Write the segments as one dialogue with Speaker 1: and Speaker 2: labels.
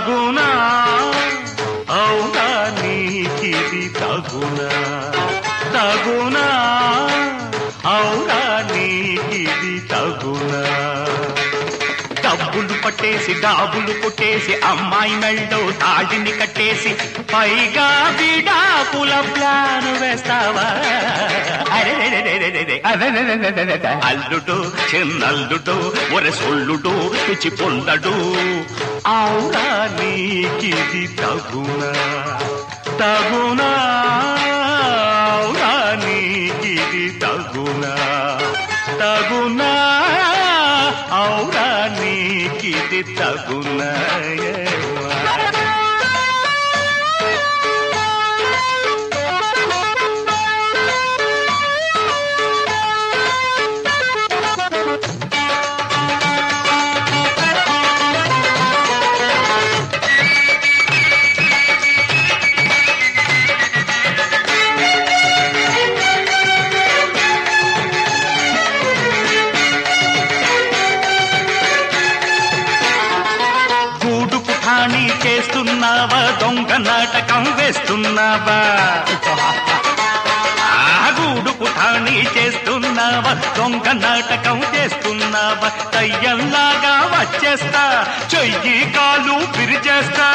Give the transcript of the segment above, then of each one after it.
Speaker 1: తగునా అవునా నీకిది తగునా తగునా అవునా నీకిది తగునా డబ్బులు పట్టేసి డాబులు కొట్టేసి అమ్మాయి మెళ్ళో తాళిని కట్టేసి పైగా విడాకుల ప్లాన్ వేస్తావా అరెరెరెరెరెరె. అరెరెరెరెరెరె. అల్లుడు చిన్నల్లుడు ఒరె సొల్లుడు పిచ్చి పొల్లడు అవునా నీకిది తగునా తగునా అవునా నీకిది తగునా తగునా అవునా నీకిది తగునా గూడు పుఠాణి చేస్తున్నావా దొంగ నాటకం వేస్తున్నావా ఆ గూడు పుఠాణి చేస్తున్నావా దొంగ నాటకం చేస్తున్నావా దయ్యంలాగా వచ్చేస్తా చెయ్యి కాలు పిరిచేస్తా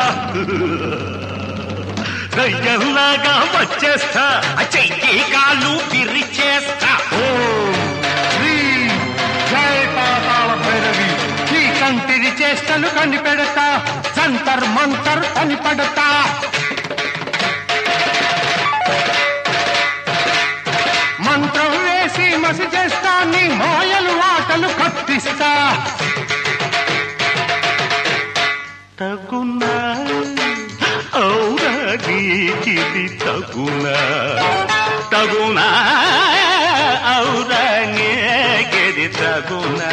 Speaker 1: దయ్యంలాగా వచ్చేస్తా చెయ్యి కాలు పిరిచేస్తా
Speaker 2: ఓం శ్రీ జై పాతాళ భైరవి ఈ కంటిరి చేష్టలు కనిపెడతా జంతర్ మంతర్ కనిపెడతా మంత్రం వేసి మసి చేస్తా నీ మాయలు ఆటలు కత్తిస్తా
Speaker 1: తగునా అవునా నీకిది తగునా తగునా అవునా నీకిది తగునా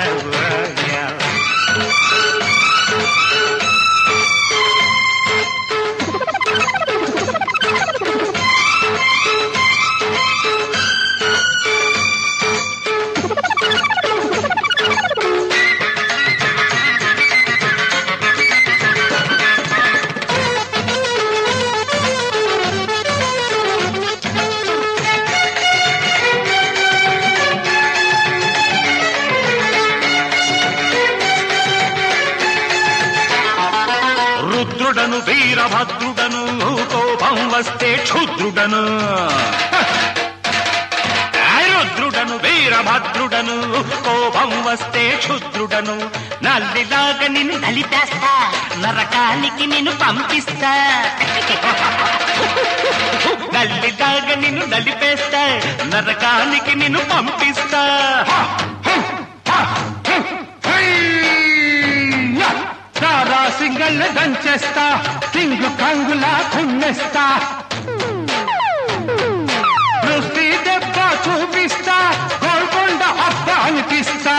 Speaker 1: రుద్రుడను వీరభద్రుడను కోపం వస్తే క్షుద్రుడను ఆ రుద్రుడను వీరభద్రుడను కోపం వస్తే క్షుద్రుడను నల్లిలాగా నిన్ను నలిపేస్తా నరకానికి నిన్ను పంపిస్తా నల్లిలాగా నిన్ను నలిపేస్తా నరకానికి నిన్ను పంపిస్తా
Speaker 2: హయ్యా! దారా సింగల్ దంచేస్తా కింగు కంగులా కుమ్మేస్తా దృష్టి దెబ్బ చూపిస్తా గోల్కొండ అబ్బ అనిపిస్తా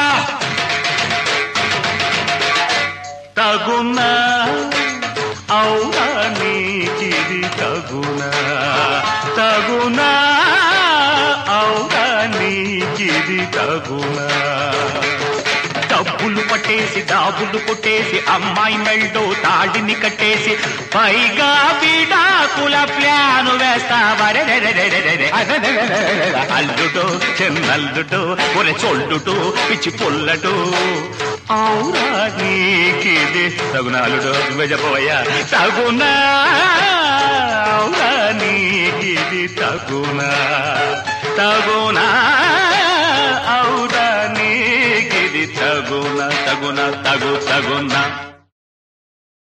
Speaker 1: తగునా అవునా నీకిది తగునా తగునా అవునా నీకిది తగునా డబ్బులు పట్టేసి డాబులు కొట్టేసి అమ్మాయి మెళ్ళో తాడిని కట్టేసి పైగా విడాకుల ప్లాను వేస్తావరే అల్లుడు చిన్నల్లుడు ఒరే చొల్లుడు పిచ్చి పొల్లడు అవునా నీకిది తగునాలుడు వెజపోయా తగునా అవునా నీకిది తగునా తగునా అవునా నీకిది తగునా తగునా తగు తగునా